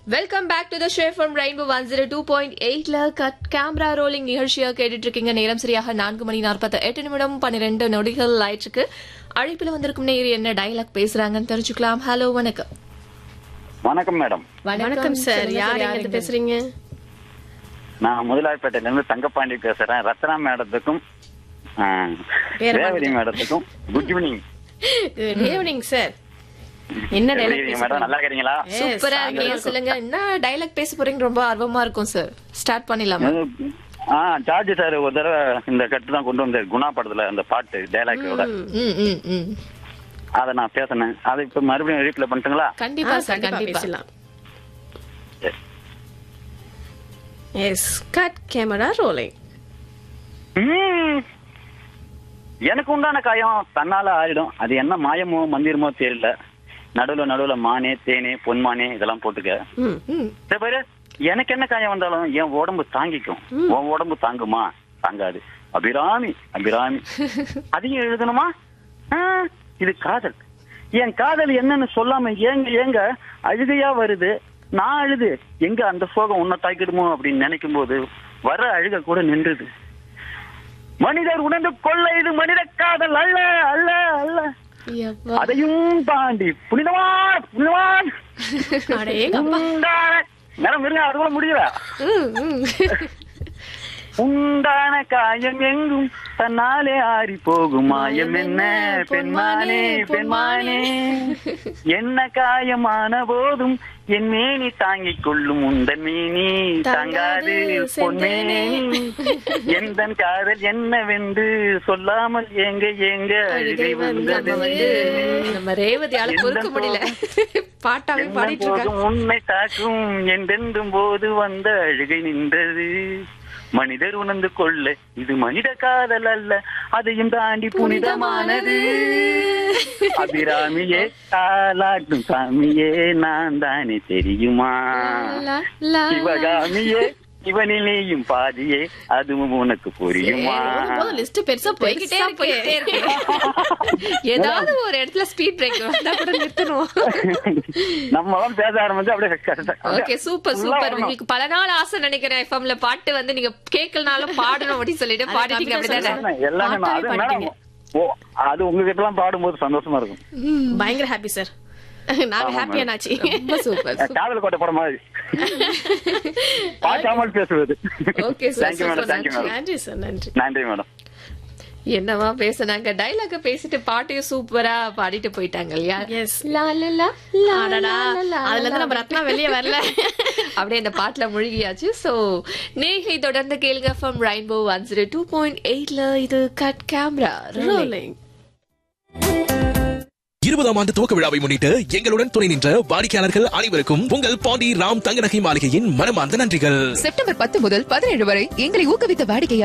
Welcome back to the show from rainbow one zero two point எயிட்ல cut camera rolling நிகழ்ச்சியா கேட்டுட்டு இருக்கீங்க நேரம் சரியாக நான்கு மணி நாற்பத்தி எட்டு நிமிடம் பன்னிரெண்டு நொடிகள் ஆயிற்றுக்கு அழைப்பில் வந்திருக்கும் நேர் என்ன டயலாக் பேசுறாங்கன்னு தெரிஞ்சுக்கலாம் ஹலோ வணக்கம் வணக்கம் மேடம் வணக்கம் சார் யார் எங்க இருந்து பேசுறீங்க நான் முதலாளிப்பேட்டையில இருந்து தங்கப்பாண்டி பேசுறேன் ரத்னா மேடத்துக்கும் ஆ, பேர் ரேவதி மேடத்துக்கும் good evening good evening sir என்ன எப்படி டைலாக் இருக்கீங்க மேடம் நல்லா இருக்கீங்களா சூப்பரா இருக்கீங்க சொல்லுங்க என்ன டயலாக் பேச போறீங்க ரொம்ப ஆர்வமா இருக்கும் சார் ஸ்டார்ட் பண்ணிடலாமா ஆ ஜார்ஜ் சார் ஒரு தடவை இந்த கட்டு தான் கொண்டு வந்தார் குணா படத்துல அந்த பாட்டு டைலாக்கோட ம் ம் ம் அதை நான் பேசினேன் அதை இப்ப மறுபடியும் ரீப்ளே பண்ணிட்டுங்களா கண்டிப்பா சார் கண்டிப்பா கண்டிப்பா பேசலாம் எஸ் கட் கேமரா ரோலிங் ம். எனக்கு உண்டான காயம் தன்னால ஆறிடும் அது என்ன மாயமோ மந்திரமோ தெரியல நடுவுல நடுவுல மானே தேனே பொன்மானே இதெல்லாம் போட்டுக்க ம் ம் சரி பாரு எனக்கு என்ன காயம் வந்தாலும் என் உடம்பு தாங்கிக்கும் உன் உடம்பு தாங்குமா தாங்காது அபிராமி அபிராமி அதையும் எழுதணுமா ஆ, இது காதல் என் காதல் என்னன்னு சொல்லாம ஏங்க ஏங்க அழுகையா வருது நான் அழுது எங்க அந்த சோகம் உன்னை தாக்கிடுமோ அப்படின்னு நினைக்கும் போது வர அழுக கூட நின்றுது மனிதர் உணர்ந்து கொள்ள இது மனித காதல் அல்ல அல்ல அல்ல யப்பா. அதையும் தாண்டி புனிதவான் புனிதவான் அடேங்கப்பா உண்டான நேரம் இருங்க அது கூட முடியல ம், ம். உண்டான காயம் எங்கும் தன்னாலே ஆறி போகும் மாயம் என்ன பெண்மானே பெண்மானே என்ன காயமான போதும் என் மேனி தாங்கிக் கொள்ளும் உந்தன் மேனி தாங்காது பொன்மேனி எந்த காதல் என்னவென்று சொல்லாமல் ஏங்க ஏங்க அழுகை வந்தது நம்ம வந்து நம்ம ரேவதியால பொறுக்க முடியல பாட்டாவே பாடிட்டு இருக்காங்க போதும் உன்னை தாக்கும் என்றென்றும் போது வந்த அழுகை நின்றது மனிதர் உணர்ந்து கொள்ள இது மனித காதல் அல்ல அதையும் தாண்டி புனிதமானது அபிராமியே காலாட்டும் சாமியே நான் தானே தெரியுமா லா, லா. சிவகாமியே இவனிலேயும் பாதியே அதுவும் உனக்கு புரியுமா போதும் லிஸ்ட் பெருசா போய்கிட்டே போய்கிட்டே இருக்கு, இருக்கு போய்கிட்டே இருக்கு. ஏதாவது ஒரு இடத்துல ஸ்பீட் பிரேக் வந்தா கூட நிறுத்தணும் நம்ம தான் பேச ஆரம்பிச்சு அப்படியே correct ஆ- ஓகே சூப்பர் full ஆ சூப்பர் வரணும். உங்களுக்கு பல நாள் ஆசை நினைக்கிறேன் எஃப்எம்ல பாட்டு வந்து நீங்க கேட்கலனாலும் பாடணும் அப்படின்னு சொல்லிட்டு அது பாடிட்டீங்க கவிதா அப்படிதானே எல்லாமே- எல்லாமே நான் அது பாட்டாவே மேடம் ஓ அது உங்ககிட்ட எல்லாம் பாடும்போது சந்தோஷமா இருக்கும் பயங்கர ஹாப்பி சார் நாங்க ஆமா, ஹாப்பியா madam. நாச்சு ரொம்ப சூப்பர் காதல் கோட்டை படம் மாதிரி பார்க்காமல் பேசுவது Okay, sir, thank you super, madam thank you madam நன்றி சார் நன்றி நன்றி மேடம் என்னவா பேசுனாங்க டைலாக பேசிட்டு பாட்டையும் சூப்பரா பாடிட்டு போயிட்டாங்க இல்லையா Yes. லா, லா, லா, லா, அடடா லா, லா, அதுல இருந்து லா. நம்ம ரத்னா வெளியே வரல அப்படியே அந்த பாட்டுல முழுகியாச்சு சோ நேகை தொடர்ந்து கேளுங்க from rainbow one zero two point எயிட்ல இது கட் கேமரா ரோலிங் இருபதாம் ஆண்டு துவக்க விழாவை முன்னிட்டு எங்களுடன் துணை நின்ற வாடிக்கையாளர்கள் அனைவருக்கும் உங்கள் பாண்டி ராம் தங்க நகை மாளிகையின் மனமார்ந்த நன்றிகள் செப்டம்பர் பத்து முதல் பதினேழு வரை எங்களை ஊக்குவித்த வாடிக்கையாளர்